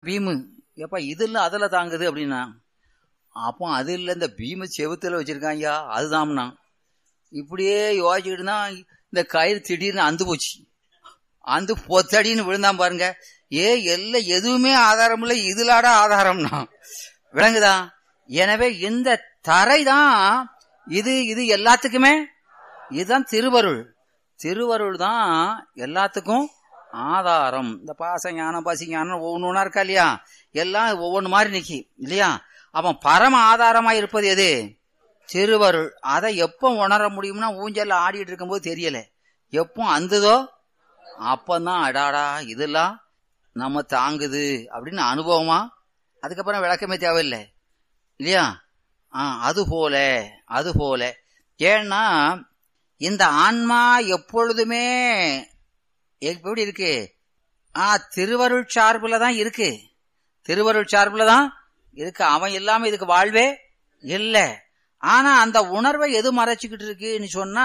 Beam ஏப்பா இது இல்ல அதுல தாங்குது அப்படின்னா அப்போ அது இல்ல இந்த பீமு செவுத்துல வச்சிருக்காங்கயா அதுதாம்னா இப்படியே யோசிச்சுக்கிட்டு தான் இந்த கயிறு திடீர்னு அந்து போச்சு அந்து பொத்தடின்னு விழுந்தான் பாருங்க ஏ எல்லாம் எதுவுமே ஆதாரம் இல்லை இதுலாடா ஆதாரம்னா விளங்குதா எனவே இந்த தரை தான் இது இது எல்லாத்துக்குமே இதுதான் திருவருள் திருவருள் தான் எல்லாத்துக்கும் ஆதாரம் இந்த பாச ஞானம் பசி ஞானம் ஒவ்வொன்று இருக்கா இல்லையா எல்லாம் ஒவ்வொன்று மாதிரி நிக்கி இல்லையா அவன் பரம ஆதாரமா இருப்பது எது திருவருள் அதை எப்போ உணர முடியும்னா ஊஞ்சல்ல ஆடிட்டு இருக்கும்போது தெரியல எப்போ அந்துதோ அப்பதான் அடாடா இதெல்லாம் நம்ம தாங்குது அப்படின்னு அனுபவமா அதுக்கப்புறம் விளக்கமே தேவையில்லை இல்லையா ஆ அது போல அது போல ஏன்னா இந்த ஆன்மா எப்பொழுதுமே எப்படி இருக்கு ஆ திருவருள் சார்புல தான் இருக்கு திருவருள் சார்புல தான் இருக்கு அவன் இல்லாம இதுக்கு வாழ்வே இல்லை ஆனா அந்த உணர்வை எது மறைச்சுக்கிட்டு இருக்குன்னு சொன்னா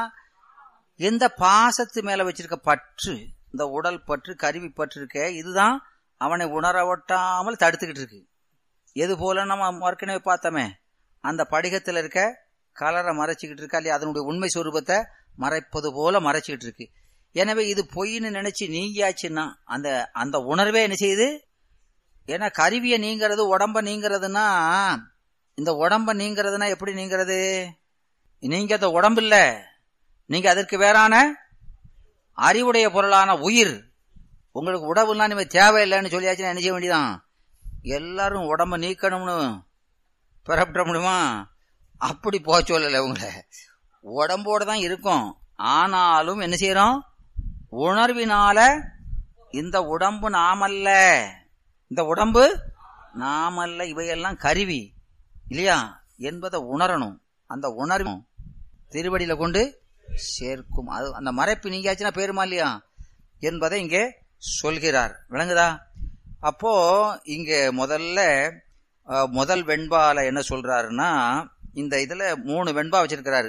இந்த பாசத்து மேல வச்சிருக்க பற்று இந்த உடல் பற்று கருவி பற்று இருக்க இதுதான் அவனை உணர ஒட்டாமல் தடுத்துக்கிட்டு இருக்கு எது போல நம்ம ஏற்கனவே பார்த்தோமே அந்த படிகத்துல இருக்க கலரை மறைச்சிக்கிட்டு இருக்கா இல்லையா அதனுடைய உண்மை சொரூபத்தை மறைப்பது போல மறைச்சிக்கிட்டு இருக்கு எனவே இது பொய்ன்னு நினைச்சு நீங்கியாச்சுன்னா அந்த அந்த உணர்வே என்ன செய்யுது ஏன்னா கருவியை நீங்கிறது உடம்ப நீங்கிறதுனா இந்த உடம்ப நீங்கிறதுனா எப்படி நீங்கிறது நீங்க அந்த உடம்பு இல்ல நீங்க அதற்கு வேறான அறிவுடைய பொருளான உயிர் உங்களுக்கு உடம்புலாம் நீங்க தேவையில்லைன்னு சொல்லியாச்சுன்னா என்ன செய்ய வேண்டியதான் எல்லாரும் உடம்ப நீக்கணும்னு பெறப்பட முடியுமா அப்படி போக சொல்லல உங்களை உடம்போட தான் இருக்கும் ஆனாலும் என்ன செய்யறோம் உணர்வினால இந்த உடம்பு நாமல்ல இந்த உடம்பு நாமல்ல இவையெல்லாம் கருவி இல்லையா என்பதை உணரணும் அந்த உணர்வும் திருவடியில கொண்டு சேர்க்கும் அது அந்த மறைப்பு நீங்காச்சுன்னா பேருமா இல்லையா என்பதை இங்கே சொல்கிறார் விளங்குதா அப்போ இங்க முதல்ல முதல் வெண்பால என்ன சொல்றாருன்னா இந்த இதுல மூணு வெண்பா வச்சிருக்கிறாரு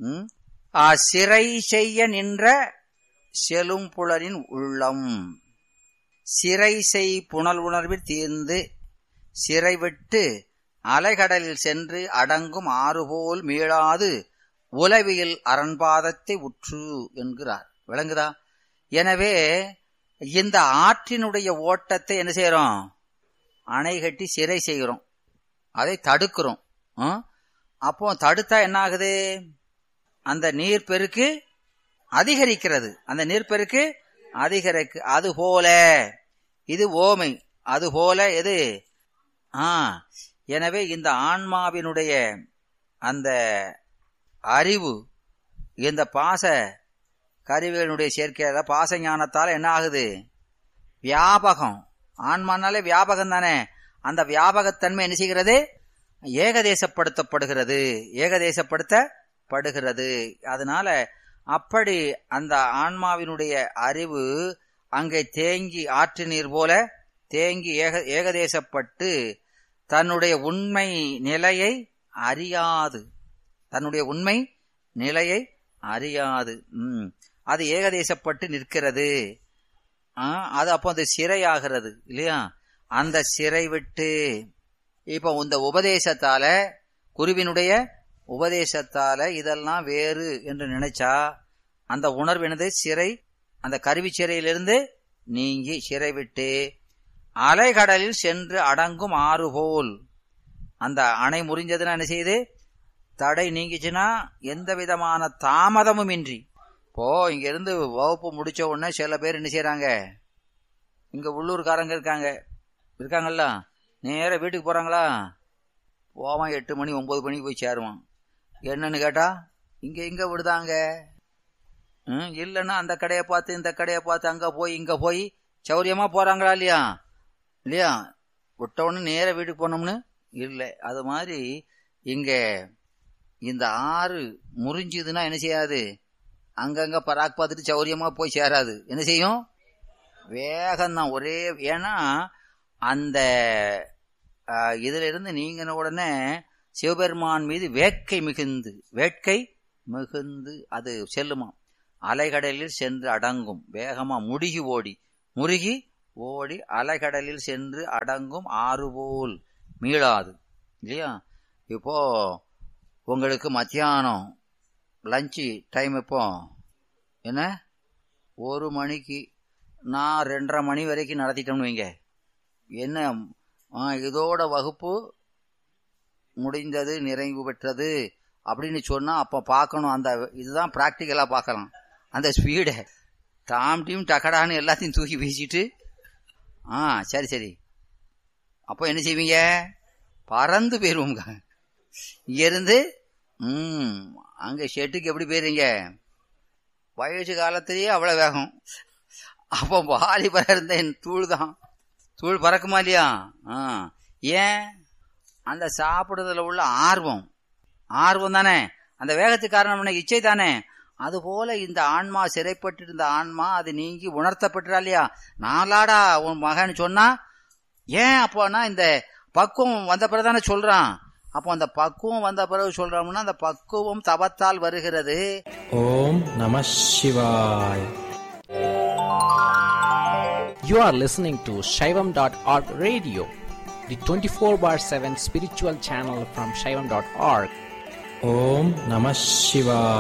சிறை செய்ய நின்ற செலும் புலனின் உள்ளம் சிறை செய் புனல் உணர்வில் தீர்ந்து சிறை விட்டு அலைகடலில் சென்று அடங்கும் ஆறுபோல் மீளாது உலவியல் அரண்பாதத்தை உற்று என்கிறார் விளங்குதா எனவே இந்த ஆற்றினுடைய ஓட்டத்தை என்ன செய்யறோம் அணை கட்டி சிறை செய்கிறோம் அதை தடுக்கிறோம் அப்போ தடுத்தா என்ன ஆகுது அந்த நீர்பெருக்கு அதிகரிக்கிறது அந்த நீர்பெருக்கு அதிகரிக்கு அது போல இது ஓமை அது போல எது ஆ எனவே இந்த ஆன்மாவினுடைய அந்த அறிவு இந்த பாச கருவிகளுடைய சேர்க்கை பாச ஞானத்தால் என்ன ஆகுது வியாபகம் ஆன்மானாலே வியாபகம் தானே அந்த வியாபகத்தன்மை என்ன செய்கிறது ஏகதேசப்படுத்தப்படுகிறது ஏகதேசப்படுத்தப்படுகிறது அதனால அப்படி அந்த ஆன்மாவினுடைய அறிவு அங்கே தேங்கி ஆற்று நீர் போல தேங்கி ஏக ஏகதேசப்பட்டு தன்னுடைய உண்மை நிலையை அறியாது தன்னுடைய உண்மை நிலையை அறியாது உம் அது ஏகதேசப்பட்டு நிற்கிறது அது அப்போ அது சிறையாகிறது இல்லையா அந்த சிறை விட்டு இப்ப இந்த உபதேசத்தால குருவினுடைய உபதேசத்தால இதெல்லாம் வேறு என்று நினைச்சா அந்த உணர்வு என்னது சிறை அந்த கருவி சிறையிலிருந்து நீங்கி சிறை விட்டு அலைகடலில் சென்று அடங்கும் ஆறு போல் அந்த அணை முறிஞ்சதுன்னா என்ன செய்யுது தடை நீங்கிச்சுன்னா எந்த விதமான தாமதமும் இன்றி இப்போ இங்க இருந்து வகுப்பு முடிச்ச உடனே சில பேர் என்ன செய்யறாங்க இங்க உள்ளூர்காரங்க இருக்காங்க இருக்காங்கல்ல நேர வீட்டுக்கு போறாங்களா போவான் எட்டு மணி ஒன்பது மணிக்கு போய் சேருவான் என்னன்னு கேட்டா இங்க இங்க விடுதாங்க இல்லைன்னா அந்த கடையை பார்த்து இந்த கடையை பார்த்து அங்க போய் இங்க போய் சௌரியமா போறாங்களா இல்லையா இல்லையா விட்ட உடனே நேர வீட்டுக்கு போனோம்னு இல்லை அது மாதிரி இங்க இந்த ஆறு முறிஞ்சுதுன்னா என்ன செய்யாது அங்கங்க பராக் பார்த்துட்டு சௌரியமா போய் சேராது என்ன செய்யும் வேகம்தான் ஒரே ஏன்னா அந்த இதுல இருந்து நீங்கின உடனே சிவபெருமான் மீது வேட்கை மிகுந்து வேட்கை மிகுந்து அது செல்லுமா அலைகடலில் சென்று அடங்கும் வேகமா முடுகி ஓடி முருகி ஓடி அலைகடலில் சென்று அடங்கும் ஆறு போல் மீளாது இல்லையா இப்போ உங்களுக்கு மத்தியானம் லஞ்சு டைம் இப்போ என்ன ஒரு மணிக்கு நான் ரெண்டரை மணி வரைக்கும் நடத்திட்டோம்னு வைங்க என்ன ஆ, இதோட வகுப்பு முடிந்தது நிறைவு பெற்றது அப்படின்னு சொன்னா அப்ப பார்க்கணும் அந்த இதுதான் பிராக்டிக்கலா பார்க்கலாம் அந்த ஸ்பீடை டாம் டீம் டக்கடான்னு எல்லாத்தையும் தூக்கி வீசிட்டு ஆ சரி சரி அப்போ என்ன செய்வீங்க பறந்து போயிருவோங்க இங்க இருந்து ம் அங்க ஷெட்டுக்கு எப்படி போயிருங்க வயசு காலத்திலேயே அவ்வளவு வேகம் அப்போ வாலிபரா இருந்த என் தூள் தான் தூள் பறக்குமா இல்லையா ஆ ஏன் அந்த சாப்பிடுறதுல உள்ள ஆர்வம் ஆர்வம் தானே அந்த வேகத்துக்கு காரணம் என்ன இச்சை தானே அதுபோல இந்த ஆன்மா சிறைப்பட்டிருந்த ஆன்மா அது நீங்கி உணர்த்தப்பட்டுறா இல்லையா நாளாடா உன் மகன் சொன்னா ஏன் அப்போனா இந்த பக்குவம் வந்த பிறகு தானே சொல்றான் அப்போ அந்த பக்குவம் வந்த பிறகு சொல்றோம்னா அந்த பக்குவம் தவத்தால் வருகிறது Om Namah Shivaya. You are listening to Shaivam.org radio, the 24 bar 7 spiritual channel from Shaivam.org. Om Namah Shivaya.